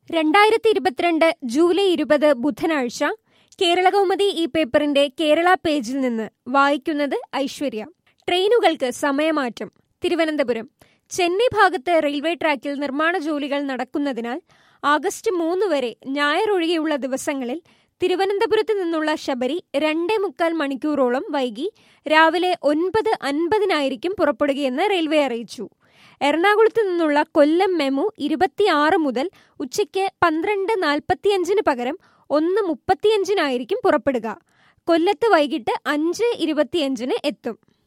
രണ്ടായിരത്തി ഇരുപത്തിരണ്ട് ജൂലൈ ഇരുപത് ബുധനാഴ്ച കേരളകൗമുദി ഈ പേപ്പറിന്റെ കേരള പേജിൽ നിന്ന് വായിക്കുന്നത് ഐശ്വര്യ ട്രെയിനുകൾക്ക് സമയമാറ്റം തിരുവനന്തപുരം ചെന്നൈ ഭാഗത്ത് റെയിൽവേ ട്രാക്കിൽ നിർമ്മാണ ജോലികൾ നടക്കുന്നതിനാൽ ആഗസ്റ്റ് മൂന്ന് വരെ ഞായർ ഒഴികെയുള്ള ദിവസങ്ങളിൽ തിരുവനന്തപുരത്ത് നിന്നുള്ള ശബരി രണ്ടേ മുക്കാൽ മണിക്കൂറോളം വൈകി രാവിലെ ഒൻപത് അൻപതിനായിരിക്കും പുറപ്പെടുകയെന്ന് റെയിൽവേ അറിയിച്ചു എറണാകുളത്ത് നിന്നുള്ള കൊല്ലം മെമു ഇരുപത്തിയാറ് മുതൽ ഉച്ചയ്ക്ക് പന്ത്രണ്ട് നാൽപ്പത്തിയഞ്ചിന് പകരം ഒന്ന് മുപ്പത്തിയഞ്ചിനായിരിക്കും പുറപ്പെടുക കൊല്ലത്ത് വൈകിട്ട് അഞ്ച് ഇരുപത്തിയഞ്ചിന് എത്തും